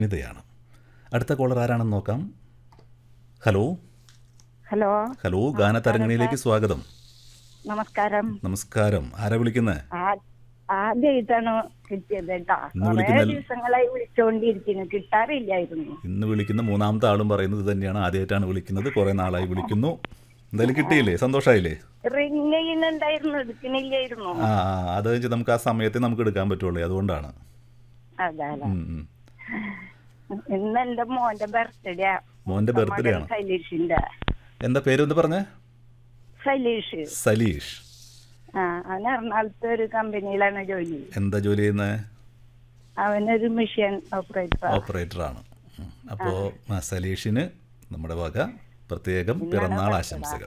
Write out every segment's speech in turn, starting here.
ഇതയാണ് അടുത്ത കോളർ ആരാണെന്ന് നോക്കാം ഹലോ ഹലോ ഹലോ ഗാനതരംഗണിയിലേക്ക് സ്വാഗതം നമസ്കാരം നമസ്കാരം ആരാ വിളിക്കുന്നത് ആ- ആദ്യമായിട്ടാണ് കിട്ടിയത് കേട്ടാ ഇന്ന് കുറേ വിളിക്കുന്ന- ദിവസങ്ങളായി വിളിച്ചുകൊണ്ടിരിക്കുന്നു കിട്ടാറില്ലായിരുന്നു ഇന്ന് വിളിക്കുന്ന മൂന്നാമത്തെ ആളും പറയുന്നത് തന്നെയാണ് ആദ്യമായിട്ടാണ് വിളിക്കുന്നത് കുറേ നാളായി വിളിക്കുന്നു എന്തായാലും കിട്ടിയില്ലേ സന്തോഷമായില്ലേ റിങ് ചെയ്യുന്നുണ്ടായിരുന്നു എടുക്കണില്ലായിരുന്നു ആ ആ, അത് വെച്ച് നമുക്ക് ആ സമയത്ത് നമുക്ക് എടുക്കാൻ പറ്റുള്ളൂ അതുകൊണ്ടാണ് അതെ ഉം, ഉം. ഇന്ന് എന്റെ മോന്റെ ബർത്ത്ഡേ മോന്റെ ബർത്ത്ഡേ ആണ് സലീഷിന്റെ എന്താ പേര് എന്താ പറഞ്ഞേ സലീഷ് സലീഷ് ആ അവൻ എറണാകുളത്തെ ഒരു കമ്പനിയിലാണ് ജോലി എന്താ ജോലി ചെയ്യുന്നത് അവനൊരു മിഷൻ ഓപ്പറേറ്റർ ഓപ്പറേറ്ററാണ് അപ്പോൾ സലീഷിന് നമ്മുടെ വക പ്രത്യേകം പിറന്നാൾ ആശംസകൾ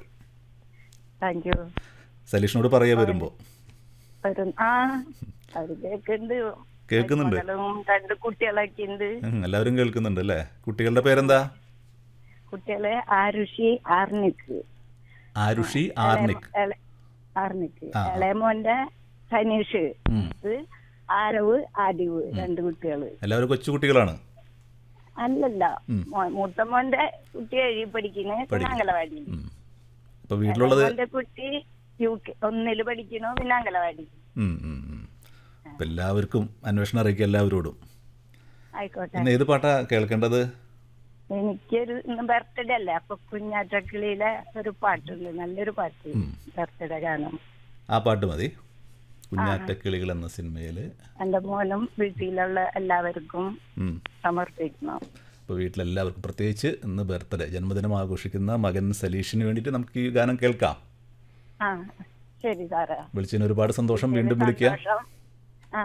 താങ്ക് യു സലീഷിനോട് പറയാ വരുമ്പോൾ ഒരു ആ അവര് കേക്കുന്നുണ്ട് കേൾക്കുന്നുണ്ട് മകളും രണ്ട് കുട്ടികളൊക്കെ ഉണ്ട് ഉം, എല്ലാവരും കേൾക്കുന്നുണ്ട് അല്ലേ കുട്ടികളുടെ പേരെന്താ കുട്ടികളെ ആരുഷി ആർണിക്ക് ആരുഷി ആർണിക് എള- ആർണിക്ക് ആ. ഇളയമോന്റെ സനീഷ് ഉം. ഇത് ആരവ് ആദിവ് രണ്ട് കുട്ടികള് എല്ലാവരും കൊച്ചു കുട്ടികളാണ് അല്ലല്ല ഉം. മോ- മൂത്ത മോന്റെ കുട്ടി എഴുതി പഠിക്കുന്നത് പിന്നെ അംഗലവാടി ഉം. അപ്പോൾ വീട്ടിലുള്ളത് മോന്റെ കുട്ടി യു കെ ഒന്നില് പഠിക്കണു പിന്നെ അംഗലവാടി ഉം, ഉം, ഉം. അപ്പോൾ എല്ലാവർക്കും അന്വേഷണം അറിയിക്കുക എല്ലാവരോടും ആയിക്കോട്ടെ ഇന്ന് ഏത് പാട്ടാ കേൾക്കേണ്ടത് എനിക്കൊരു ഇന്ന് ബർത്ത്ഡേ അല്ലേ അപ്പൊ കുഞ്ഞാറ്റക്കിളിയിലെ ഒരു പാട്ടുണ്ട് നല്ലൊരു പാട്ട് ഉം. ബർത്ത്ഡേ ഗാനം ആ പാട്ട് മതി കുഞ്ഞാറ്റക്കിളികൾ എന്ന സിനിമയിൽ എന്റെ മോനും വീട്ടിലുള്ള എല്ലാവർക്കും സമർപ്പിക്കണം ഇപ്പോൾ വീട്ടിലെല്ലാവർക്കും പ്രത്യേകിച്ച് ഇന്ന് ബർത്ത്ഡേ ജന്മദിനം ആഘോഷിക്കുന്ന മകൻ സലീഷിന് വേണ്ടിയിട്ട് നമുക്ക് ഈ ഗാനം കേൾക്കാം ആ ശരി സാറേ വിളിച്ചതിന് ഒരുപാട് സന്തോഷം വീണ്ടും വിളിക്കുക സന്തോഷം ആ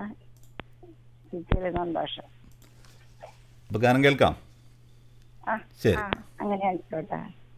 കിട്ടിയതിൽ സന്തോഷം അപ്പോൾ ഗാനം കേൾക്കാം ആ ശരി ആ അങ്ങനെ ആയിക്കോട്ടെ